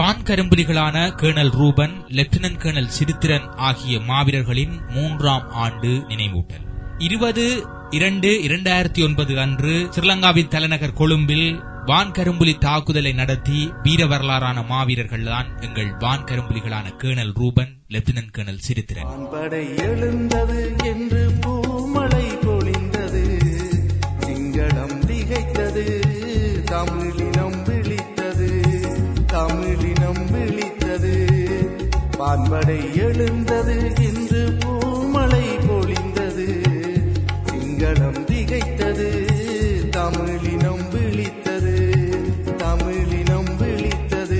வான் கரும்புலிகளான colonel Ruban lieutenant colonel Sirithiran ஆகிய மாவீரர்களின் மூன்றாம் ஆண்டு நினைவூட்டல் இருபது இரண்டு இரண்டாயிரத்தி ஒன்பது அன்று ஸ்ரீலங்காவின் தலைநகர் கொழும்பில் வான் கரும்புலி தாக்குதலை நடத்தி வீர வரலாறான மாவீரர்கள் தான் எங்கள் வான் கரும்புலிகளான colonel Ruban lieutenant colonel Sirithiran வான்படை எழுந்தது என்று பூமழை பொழிந்தது சிங்களம் திகைத்தது தமிழினம் விழித்தது தமிழினம் விழித்தது வான்படை எழுந்தது என்று பூமழை பொழிந்தது சிங்களம் திகைத்தது தமிழினம் விழித்தது தமிழினம் விழித்தது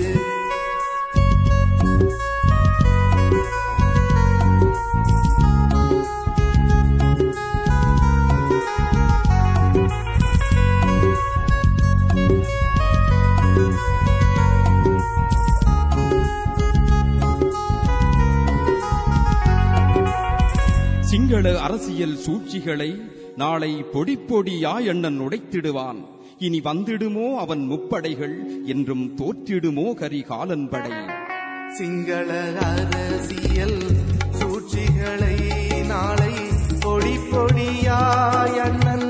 சிங்கள அரசியல் சூழ்ச்சிகளை நாளை பொடி பொடியாய் எண்ணன் உடைத்திடுவான் இனி வந்திடுமோ அவன் முப்படைகள் என்றும் தோற்றிடுமோ கரிகாலன் படை சிங்கள அரசியல் சூழ்ச்சிகளை நாளை பொடி பொடியாய் அண்ணன்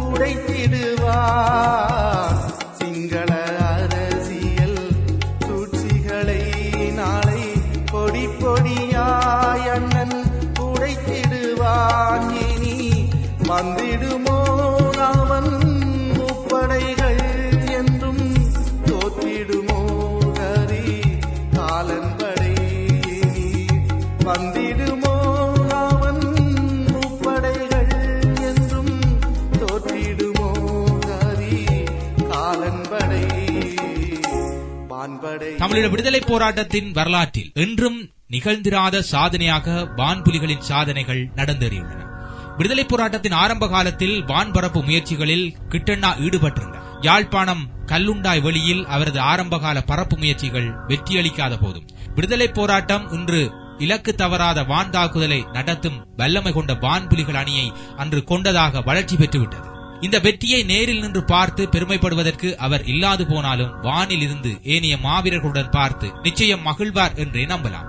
உடைத்திடுவார் சிங்கள அரசியல் சூழ்ச்சிகளை நாளை பொடி பொடியாய் அண்ணன் உடைத்திடுவான் இனி வந்திடுமோ அவன் முப்படைகள் என்றும் தோற்றிடுமோ கரி காலன்படை இனி வந்திடுமோ அவன் முப்படைகள் என்றும் தோற்றிடுமோ கரி காலன்படை வான்படை தமிழீழ விடுதலை போராட்டத்தின் வரலாற்றில் என்றும் நிகழ்ந்திராத சாதனையாக வான்புலிகளின் சாதனைகள் நடந்தேறியுள்ளன விடுதலை போராட்டத்தின் ஆரம்ப காலத்தில் வான்பரப்பு முயற்சிகளில் கிட்டண்ணா ஈடுபட்டிருந்தார் யாழ்ப்பாணம் கல்லுண்டாய் வெளியில் அவரது ஆரம்பகால பரப்பு முயற்சிகள் வெற்றியளிக்காத போதும் விடுதலை போராட்டம் இன்று இலக்கு தவறாத வான் தாக்குதலை நடத்தும் வல்லமை கொண்ட வான்புலிகள் அணியை அன்று கொண்டதாக வளர்ச்சி பெற்றுவிட்டது இந்த வெற்றியை நேரில் நின்று பார்த்து பெருமைப்படுவதற்கு அவர் இல்லாது போனாலும் வானில் இருந்து ஏனைய மாவீரர்களுடன் பார்த்து நிச்சயம் மகிழ்வார் என்றே நம்பலாம்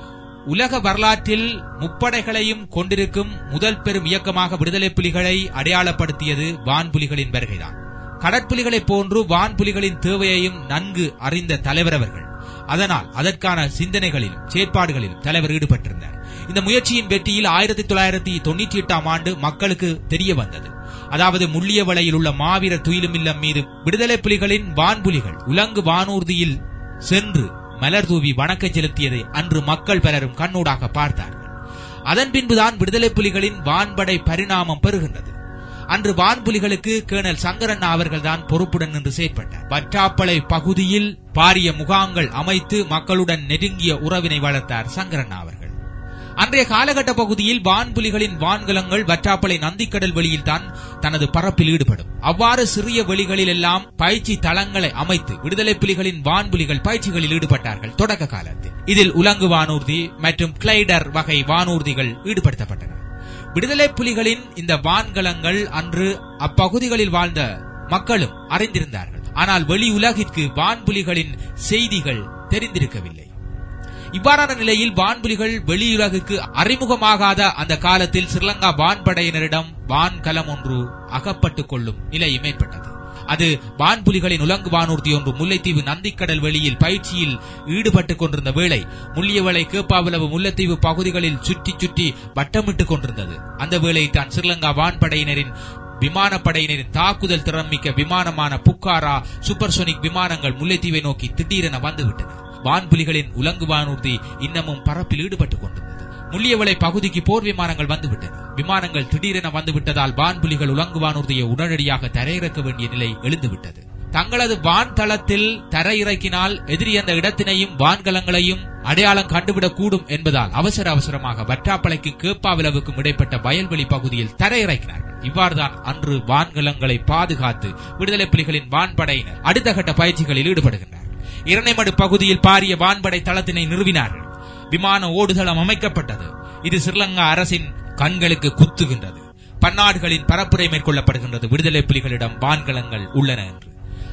உலக வரலாற்றில் முப்படைகளையும் கொண்டிருக்கும் முதல் பெரும் இயக்கமாக விடுதலை புலிகளை அடையாளப்படுத்தியது வான்புலிகளின் வருகைதான் கடற்புலிகளைப் போன்று வான்புலிகளின் தேவையையும் நன்கு அறிந்த தலைவர் அவர்கள் அதனால் அதற்கான சிந்தனைகளிலும் செயற்பாடுகளிலும் தலைவர் ஈடுபட்டிருந்தார் இந்த முயற்சியின் வெற்றியில் ஆயிரத்தி தொள்ளாயிரத்தி தொண்ணூற்றி எட்டாம் ஆண்டு மக்களுக்கு தெரிய வந்தது அதாவது முள்ளியவளையில் உள்ள மாவீரர் துயிலுமில்லம் மீது விடுதலை புலிகளின் வான்புலிகள் உலங்கு வானூர்தியில் சென்று மலர் தூவி வணக்கம் செலுத்தியதை அன்று மக்கள் பலரும் கண்ணூடாக பார்த்தார்கள் அதன் பின்புதான் விடுதலை புலிகளின் வான்படை பரிணாமம் பெறுகின்றது அன்று வான்புலிகளுக்கு கேர்னல் சங்கரண்ணா அவர்கள்தான் பொறுப்புடன் நின்று செயற்பட்டார் வற்றாப்பளை பகுதியில் பாரிய முகாங்கள் அமைத்து மக்களுடன் நெருங்கிய உறவினை வளர்த்தார் சங்கரண்ணா அவர்கள் அன்றைய காலகட்ட பகுதியில் வான்புலிகளின் வான்கலங்கள் வற்றாப்பளை நந்திக்கடல் வெளியில் தான் தனது பரப்பில் ஈடுபடும் அவ்வாறு சிறிய வெளிகளில் எல்லாம் பயிற்சி தளங்களை அமைத்து விடுதலை புலிகளின் வான்புலிகள் பயிற்சிகளில் ஈடுபட்டார்கள் தொடக்க காலத்தில் இதில் உலங்கு வானூர்தி மற்றும் கிளைடர் வகை வானூர்திகள் ஈடுபடுத்தப்பட்டன விடுதலை புலிகளின் இந்த வான்கலங்கள் அன்று அப்பகுதிகளில் வாழ்ந்த மக்களும் அறிந்திருந்தார்கள் ஆனால் வெளி உலகிற்கு வான்புலிகளின் செய்திகள் தெரிந்திருக்கவில்லை இவ்வாறான நிலையில் வான்புலிகள் வெளியுலகுக்கு அறிமுகமாகாத அந்த காலத்தில் ஸ்ரீலங்கா வான்படையினரிடம் வான்கலம் ஒன்று அகப்பட்டுக் கொள்ளும் நிலை ஏற்பட்டது அது வான்புலிகளின் உலங்கு வானூர்தி ஒன்று முல்லைத்தீவு நந்திக்கடல் வெளியில் பயிற்சியில் ஈடுபட்டுக் கொண்டிருந்த வேளை முள்ளியவளை கேப்பாவுலவு முல்லைத்தீவு பகுதிகளில் சுற்றி சுற்றி வட்டமிட்டுக் கொண்டிருந்தது அந்த வேளை தான் ஸ்ரீலங்கா வான்படையினரின் விமானப்படையினரின் தாக்குதல் திறன்மிக்க விமானமான புக்காரா சூப்பர்சோனிக் விமானங்கள் முல்லைத்தீவை நோக்கி திடீரென வந்துவிட்டன வான்புலிகளின் உலங்கு வானூர்தி இன்னமும் பரப்பில் ஈடுபட்டுக் கொண்டிருந்தது முள்ளியவளை பகுதிக்கு போர் விமானங்கள் வந்துவிட்டன விமானங்கள் திடீரென வந்துவிட்டதால் வான்புலிகள் உலங்கு வானூர்தியை உடனடியாக தரையிறக்க வேண்டிய நிலை எழுந்துவிட்டது தங்களது வான் தளத்தில் தரையிறக்கினால் எதிரி அந்த இடத்தினையும் வான்கலங்களையும் அடையாளம் கண்டுவிடக் கூடும் என்பதால் அவசர அவசரமாக வற்றாப்பளைக்கும் கேப்பாவிலவுக்கும் இடைப்பட்ட வயல்வெளி பகுதியில் தரையிறக்கினார்கள் இவ்வாறுதான் அன்று வான்கலங்களை பாதுகாத்து விடுதலை புலிகளின் வான்படையினர் அடுத்த கட்ட பயிற்சிகளில் ஈடுபடுகின்றனர் இரணைமடு பகுதியில் பாரிய வான்படை தளத்தினை நிறுவினார்கள் விமான ஓடுதளம் அமைக்கப்பட்டது இது ஸ்ரீலங்கா அரசின் கண்களுக்கு குத்துகின்றது பன்னாடுகளின் பரப்புரை மேற்கொள்ளப்படுகின்றது விடுதலை புலிகளிடம் வான்கலங்கள் உள்ளன என்று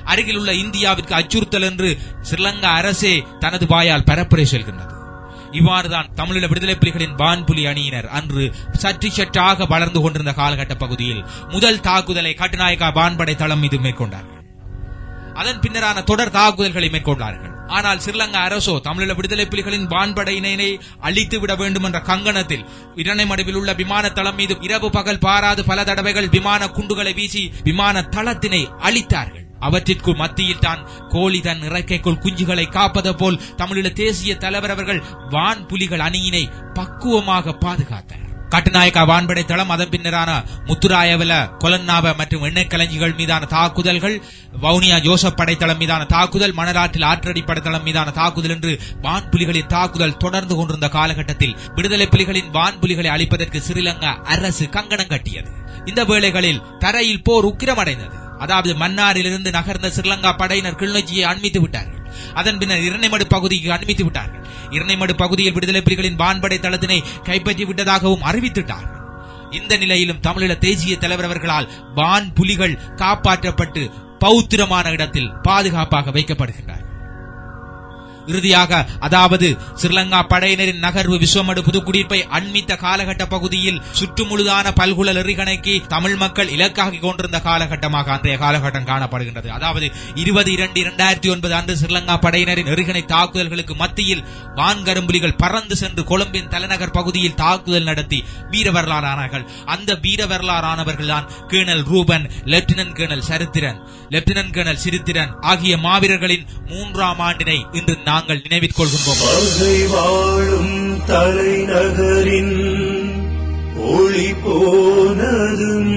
அருகில் உள்ள இந்தியாவிற்கு அச்சுறுத்தல் என்று ஸ்ரீலங்கா அரசே தனது வாயால் பரப்புரை செல்கின்றது இவ்வாறுதான் தமிழீழ விடுதலை புலிகளின் வான்புலி அணியினர் அன்று சற்று சற்றாக வளர்ந்து கொண்டிருந்த காலகட்ட பகுதியில் முதல் தாக்குதலை கட்டுநாயக்கா வான்படை தளம் மீது மேற்கொண்டார்கள் அதன் பின்னரான தொடர் தாக்குதல்களை மேற்கொண்டார்கள் ஆனால் ஸ்ரீலங்கா அரசோ தமிழீழ விடுதலை புலிகளின் வான்படையினை அழித்து விட வேண்டும் என்ற கங்கணத்தில் இரணைமடுவில் உள்ள விமான தளம் மீது இரவு பகல் பாராது பல தடவைகள் விமான குண்டுகளை வீசி விமான தளத்தினை அழித்தார்கள் அவற்றிற்குள் மத்தியில் தான் கோழி தன் இறக்கைக்குள் குஞ்சுகளை காப்பது போல் தமிழீழ தேசிய தலைவர் அவர்கள் வான் புலிகள் அணியினை பக்குவமாக பாதுகாத்தார் கட்டுநாயக்கா வான்படை தளம் அதன் பின்னரான முத்துராயவல கொலன்னாவ மற்றும் எண்ணெய் களஞ்சிகள் மீதான தாக்குதல்கள் வவுனியா ஜோசப் படைத்தளம் மீதான தாக்குதல் மணலாற்றில் ஆற்றடி படைத்தளம் மீதான தாக்குதல் என்று வான் புலிகளின் தாக்குதல் தொடர்ந்து கொண்டிருந்த காலகட்டத்தில் விடுதலை புலிகளின் வான் புலிகளை அழிப்பதற்கு ஸ்ரீலங்கா அரசு கங்கணம் கட்டியது இந்த வேளைகளில் தரையில் போர் உக்கிரமடைந்தது அதாவது மன்னாரிலிருந்து நகர்ந்த ஸ்ரீலங்கா படையினர் கிளிநொச்சியை அண்மித்து விட்டார்கள் அதன் பின்னர் இரணைமடு பகுதிக்கு அண்மித்து விட்டார்கள் இரணைமடு பகுதியில் விடுதலை புலிகளின் வான்படை தளத்தினை கைப்பற்றி விட்டதாகவும் அறிவித்துட்டார்கள் இந்த நிலையிலும் தமிழீழ தேசிய தலைவர் அவர்களால் வான் புலிகள் காப்பாற்றப்பட்டு பௌத்திரமான இடத்தில் பாதுகாப்பாக வைக்கப்படுகின்றார் இறுதியாக அதாவது ஸ்ரீலங்கா படையினரின் நகர்வு விஸ்வமடு புதுக்குடியிருப்பை அண்மித்த காலகட்ட பகுதியில் சுற்றுமுழுதான பல்குழல் எறிகணைக்கு தமிழ் மக்கள் இலக்காகி கொண்டிருந்த காலகட்டமாக அன்றைய காலகட்டம் காணப்படுகின்றது அதாவது இருபது இரண்டு இரண்டாயிரத்தி ஒன்பது அன்று ஸ்ரீலங்கா படையினரின் எறிகணை தாக்குதல்களுக்கு மத்தியில் வான்கரும்புலிகள் பறந்து சென்று கொழும்பின் தலைநகர் பகுதியில் தாக்குதல் நடத்தி வீர வரலாறானார்கள் அந்த வீர வரலாறானவர்கள் தான் colonel Ruban lieutenant colonel Charithiran lieutenant colonel Sirithiran ஆகிய மாவீரர்களின் மூன்றாம் ஆண்டினை இன்று நாங்கள் நினைவிற்கொள்கின்றோம் பகை வாழும் தலைநகரின் ஒளி போனதும்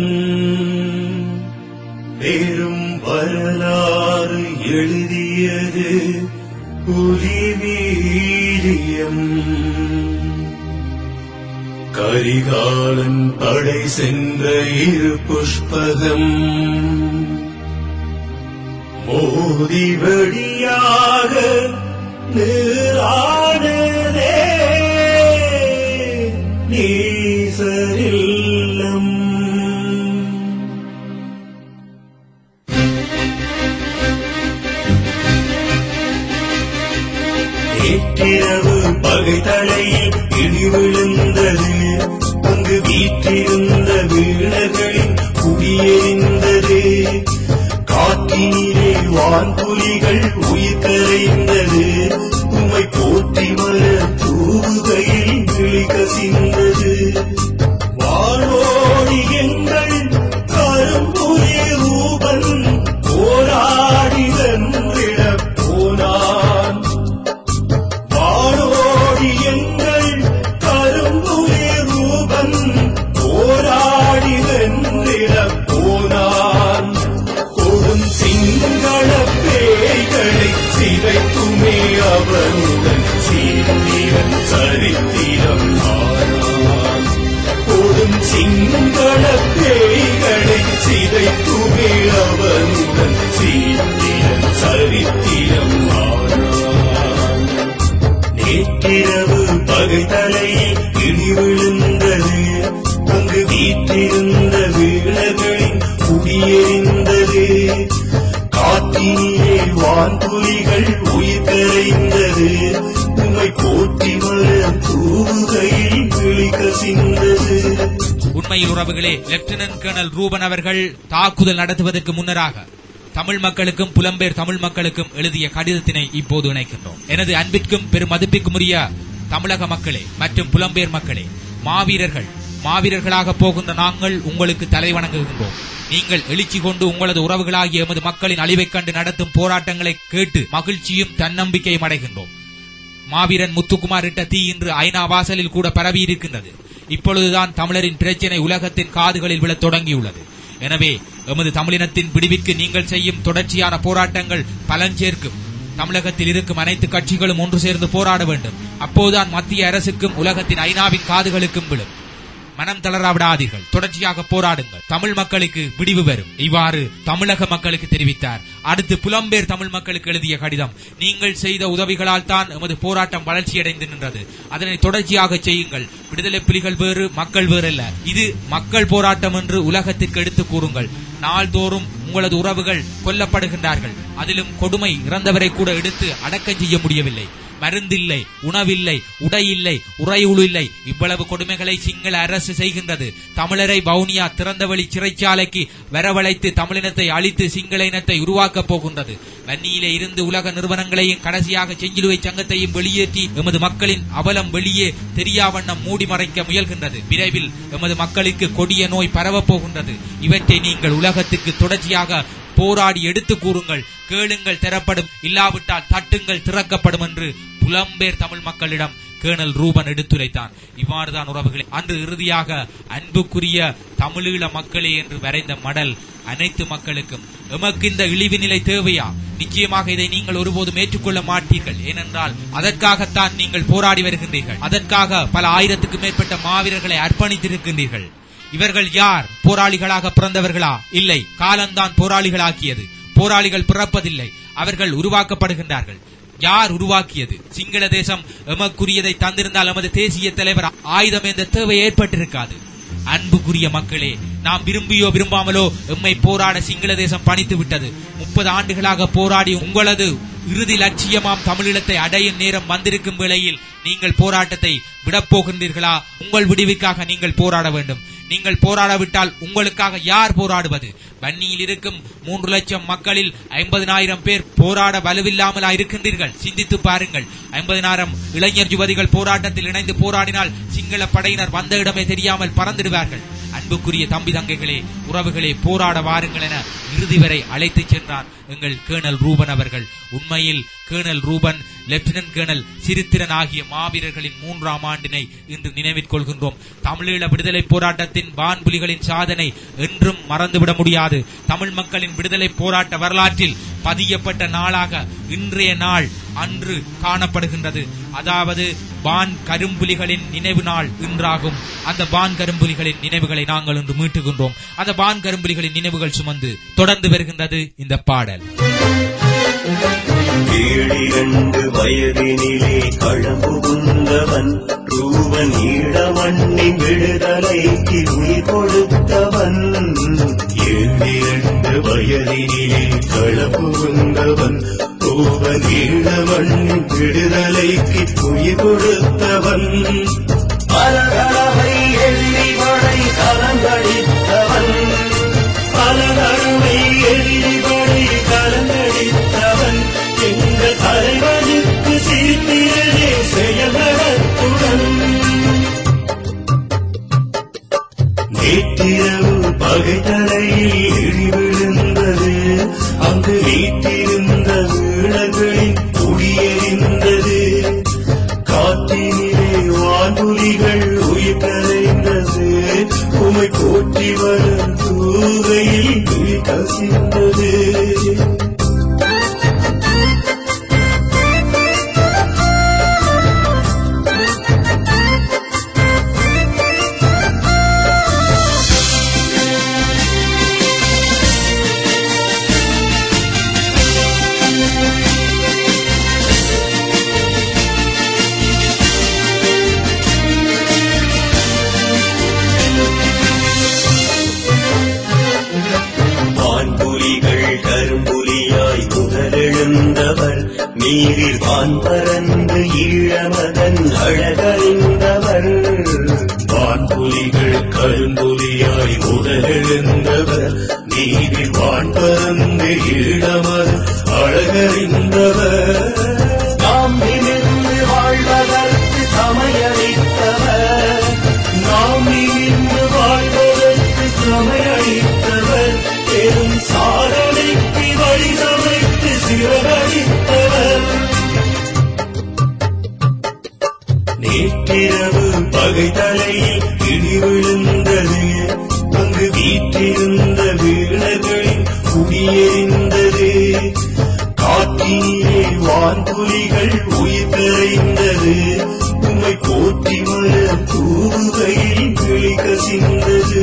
பெரும் வரலாறு எழுதியது புலி வீரியம் கரிகாலன் படை சென்ற இரு புஷ்பகம் மோதிவடியாக நீரானதே நீசரில்லம் நேற்றிரவு பகை தலையில் இடி விழுந்தது அங்கு வீற்றிருந்த வீணர்களின் குடியெறிந்தது காற்றினிலே வான்புலிகள் உயிர் கரைந்தது உம்மை போற்றி மலர் தூவுகையில் விழி கசிந்தது வானோடி எங்கள் கரும்புலி ரூபன் போராடி வென்றிடப் போனான் வானோடி எங்கள் கரும்புலி ரூபன் போராடி வென்றிடப் போனான் கொடும் சிங்கள பேய்களை சிதைத்துமே அவனுடன் சீர்த்திரன் சரித்திரம் ஆனான் கொடும் சிங்கள பேய்களை சிதைத்துமே அவனுடன் சீர்த்திரன் சரித்திரம் ஆனான் நேற்றிரவு பகை தலையில் இடி விழுந்தது அங்கு வீற்றிருந்த வீணர்களின் குடியெறிந்தது காற்றினிலே வான்புலிகள் உயிர் கரைந்தது உம்மை போற்றி மலர் தூவுகையில் விழி கசிந்தது உண்மையில் உறவுகளே லெப்டினன்ட் கேர்னல் ரூபன் அவர்கள் தாக்குதல் நடத்துவதற்கு முன்னராக தமிழ் மக்களுக்கும் புலம்பெயர் தமிழ் மக்களுக்கும் எழுதிய கடிதத்தினை இப்போது இணைக்கின்றோம் எனது அன்பிற்கும் பெரும் மதிப்பிற்குரிய தமிழக மக்களே மற்றும் புலம்பெயர் மக்களே மாவீரர்கள் மாவீரர்களாக போகின்ற நாங்கள் உங்களுக்கு தலை வணங்குகின்றோம் நீங்கள் எழுச்சி கொண்டு உங்களது உறவுகளாகிய எமது மக்களின் அழிவைக் கண்டு நடத்தும் போராட்டங்களை கேட்டு மகிழ்ச்சியும் தன்னம்பிக்கையும் அடைகின்றோம் மாவீரன் முத்துக்குமார் இட்ட தீ இன்று ஐநா வாசலில் கூட பரவி இருக்கின்றது இப்பொழுதுதான் தமிழரின் பிரச்சினை உலகத்தின் காதுகளில் விழத் தொடங்கியுள்ளது எனவே எமது தமிழினத்தின் விடுவிற்கு நீங்கள் செய்யும் தொடர்ச்சியான போராட்டங்கள் பலன் சேர்க்கும் தமிழகத்தில் இருக்கும் அனைத்து கட்சிகளும் ஒன்று சேர்ந்து போராட வேண்டும் அப்போதுதான் மத்திய அரசுக்கும் உலகத்தின் ஐநாவின் காதுகளுக்கும் விழும் மனம் தளர விடாதீர்கள் தொடர்ச்சியாக போராடுங்கள் தமிழ் மக்களுக்கு விடிவு வரும் இவ்வாறு தமிழக மக்களுக்கு தெரிவித்தார் அடுத்து புலம்பெயர் தமிழ் மக்களுக்கு எழுதிய கடிதம் நீங்கள் செய்த உதவிகளால் தான் எமது போராட்டம் வளர்ச்சியடைந்து நின்றது அதனை தொடர்ச்சியாக செய்யுங்கள் விடுதலை புலிகள் வேறு மக்கள் வேறு அல்ல இது மக்கள் போராட்டம் என்று உலகத்திற்கு எடுத்து கூறுங்கள் நாள்தோறும் உங்களது உறவுகள் கொல்லப்படுகின்றார்கள் அதிலும் கொடுமை இறந்தவரை கூட எடுத்து அடக்கம் செய்ய முடியவில்லை மருந்தில்லை உணவில்லை உடை இல்லை உறையுள் இல்லை இவ்வளவு கொடுமைகளை சிங்கள அரசு செய்கின்றது தமிழரை வவுனியா திறந்தவெளி சிறைச்சாலைக்கு வரவழைத்து தமிழினத்தை அழித்து சிங்கள இனத்தை உருவாக்கப் போகின்றது வன்னியிலே இருந்து உலக நிறுவனங்களையும் கடைசியாக செஞ்சிலுவை சங்கத்தையும் வெளியேற்றி எமது மக்களின் அவலம் வெளியே தெரியாவண்ணம் மூடி மறைக்க முயல்கின்றது விரைவில் எமது மக்களுக்கு கொடிய நோய் பரவப் போகின்றது இவற்றை நீங்கள் உலகத்துக்கு தொடர்ச்சியாக போராடி எடுத்து கூறுங்கள் கேளுங்கள் திறப்படும் இல்லாவிட்டால் தட்டுங்கள் திறக்கப்படும் என்று புலம்பெயர் தமிழ் மக்களிடம் கேணல் ரூபன் எடுத்துரைத்தான் இவ்வாறுதான் உறவுகளை அன்று இறுதியாக அன்புக்குரிய தமிழீழ மக்களே என்று வரைந்த மடல் அனைத்து மக்களுக்கும் எமக்கு இந்த இழிவு நிலை தேவையா நிச்சயமாக இதை நீங்கள் ஒருபோதும் ஏற்றுக்கொள்ள மாட்டீர்கள் ஏனென்றால் அதற்காகத்தான் நீங்கள் போராடி வருகின்றீர்கள் அதற்காக பல ஆயிரத்துக்கும் மேற்பட்ட மாவீரர்களை அர்ப்பணித்திருக்கின்றீர்கள் இவர்கள் யார் போராளிகளாக பிறந்தவர்களா இல்லை காலம்தான் போராளிகளாக்கியது போராளிகள் பிறப்பதில்லை அவர்கள் உருவாக்கப்படுகின்றார்கள் யார் உருவாக்கியது சிங்கள தேசம் எமக்குரியதை தந்திருந்தால் நமது தேசிய தலைவர் ஆயுதம் என்ற தேவை ஏற்பட்டிருக்காது அன்புக்குரிய மக்களே நாம் விரும்பியோ விரும்பாமலோ எம்மை போராட சிங்கள தேசம் பணித்து விட்டது முப்பது ஆண்டுகளாக போராடி உங்களது இறுதி லட்சியமாம் தமிழீழத்தை அடையும் நேரம் வந்திருக்கும் வேளையில் நீங்கள் போராட்டத்தை விடப்போகின்றீர்களா உங்கள் விடுவிற்காக நீங்கள் போராட வேண்டும் நீங்கள் போராடாவிட்டால் உங்களுக்காக யார் போராடுவது வன்னியில் இருக்கும் மூன்று லட்சம் மக்களில் ஐம்பதினாயிரம் பேர் போராட வலுவில்லாமலா இருக்கின்றீர்கள் சிந்தித்து பாருங்கள் ஐம்பதினாயிரம் இளைஞர் யுவதிகள் போராட்டத்தில் இணைந்து போராடினால் சிங்கள படையினர் வந்த இடமே தெரியாமல் பறந்துடுவார்கள் அன்புக்குரிய தம்பி தங்கைகளே உறவுகளே போராட வாருங்கள் என இறுதி வரை அழைத்துச் சென்றார் எங்கள் கேணல் ரூபன் அவர்கள் உண்மையில் colonel Ruban lieutenant colonel Sirithiran ஆகிய மாவீரர்களின் மூன்றாம் ஆண்டினை இன்று நினைவிற் கொள்கின்றோம் தமிழீழ விடுதலை போராட்டத்தின் வான்புலிகளின் சாதனை என்றும் மறந்துவிட முடியாது தமிழ் மக்களின் விடுதலை போராட்ட வரலாற்றில் பதியப்பட்ட நாளாக இன்றைய நாள் அன்று காணப்படுகின்றது அதாவது வான் கரும்புலிகளின் நினைவு நாள் இன்றாகும் அந்த வான் கரும்புலிகளின் நினைவுகளை நாங்கள் இன்று மீட்டுகின்றோம் அந்த வான் கரும்புலிகளின் நினைவுகள் சுமந்து தொடர்ந்து வருகின்றது இந்த பாடல் ஏழிரண்டு வயதினிலே களம்புகுந்தவன் ரூபன் ஈழமண்ணின் விடுதலைக்கு உயிர் கொடுத்தவன் ஏழிரண்டு வயதினிலே களம்புகுந்தவன் ரூபன் ஈழமண்ணின் விடுதலைக்கு உயிர் கொடுத்தவன் பல தடவை எள்ளி மழை கலங்கடித்தவன் பல தடவை எள்ளி மழை கலங்கடித்தவன் எங்கள் தலைவனுக்கு சீர்த்திரனே செயல்படத்துடன் நேற்றிரவு பகைத்தலையில் இடி விழுந்தது அங்கு வீட்டிருந்த வீணர்களின் குடியெறிந்தது காற்றினிலே வான்புலிகள் உயிர் கரைந்தது உமை போற்றி வரும் தூகையில் துளி கசிந்தது வான்புலிகள் கரும்புலியாய் முதலெழுந்தவர் நீரில் வான் பறந்து ஈழமதன் அழகறிந்தவர் வான்புலிகள் கரும்புலியாய் முதலெழுந்தவர் நீரில் வான் பறந்து ஈழமதன் அழகறிந்தவர் நாம் நிமிர்ந்து வாழ்வதற்கு சமையளித்தவர் நாம் நிமிர்ந்து வாழ்வதற்கு சமையளித்தவர் பெரும் சாதனைக்கு வழி சமைத்து சிறகடித்தவர் நேற்றிரவு பகை தலையில் இடி விழுந்தது அங்கு வீற்றிருந்த வீணர்களின் குடியெறிந்தது காற்றினிலே வான்புலிகள் உயிர் கரைந்தது உம்மை போற்றி மலர் தூவுகையில் விழி கசிந்தது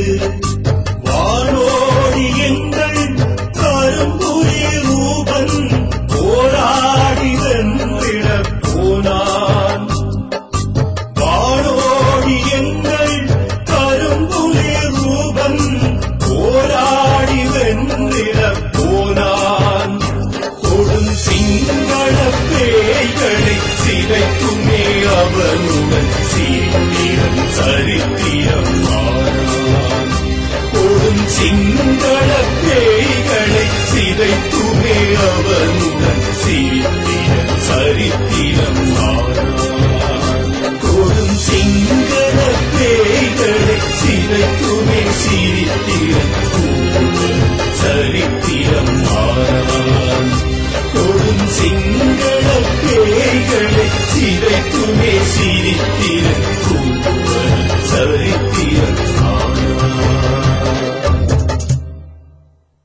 வானோடி எங்கள் கரும்புரி ரூபன் போராடி வென்றிடப் போனான் வானோடி எங்கள் கரும்புலி ரூபன் போராடி வென்றிடப் அவனுடன் சீத்திரம் சரித்திரம் மாறான் கொடும் சிங்கள பேய்களை சிதைத்துமே அவனுடன் சீத்திரம் சரித்திரம் மாறான் கொடும் சிங்கள பேய்களை சிதைத்துமே சீத்திரம் சரித்திரம் மாறான் கொடும் சிங்கள பேய்களை சிதைத்துமே சிரித்திரம்